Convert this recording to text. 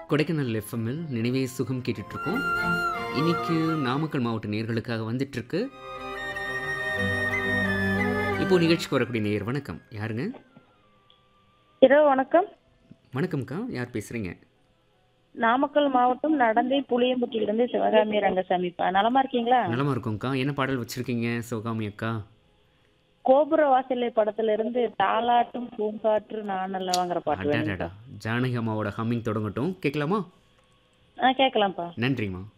கொடைக்கானல் எஃப்எம்மில் நினைவே சுகம் கேட்டுட்ருக்கோம் இன்னைக்கு நாமக்கல் மாவட்ட நேர்களுக்காக வந்துட்டுருக்கு இப்போ நிகழ்ச்சிக்கு வரக்கூடிய நேயர் வணக்கம் யாருங்க இரவு வணக்கம் வணக்கம்க்கா யார் பேசுகிறீங்க நாமக்கல் மாவட்டம் நடந்தை புளியம்பட்டியிலிருந்து சிவகாமி ரங்கசாமிப்பா நலமா இருக்கீங்களா நலமா இருக்கோம்க்கா என்ன பாடல் வச்சுருக்கீங்க சிவகாமி அக்கா கோபுர வாசலை படத்துல இருந்து தாலாட்டும் பூங்காற்று நானல்ல வாங்குற பாட்டு வேணும் அடாடா ஜானகி அம்மாவோட ஹம்மிங் தொடங்கட்டும் கேட்கலாமா ஆ கேட்கலாம்ப்பா நன்றிம்மா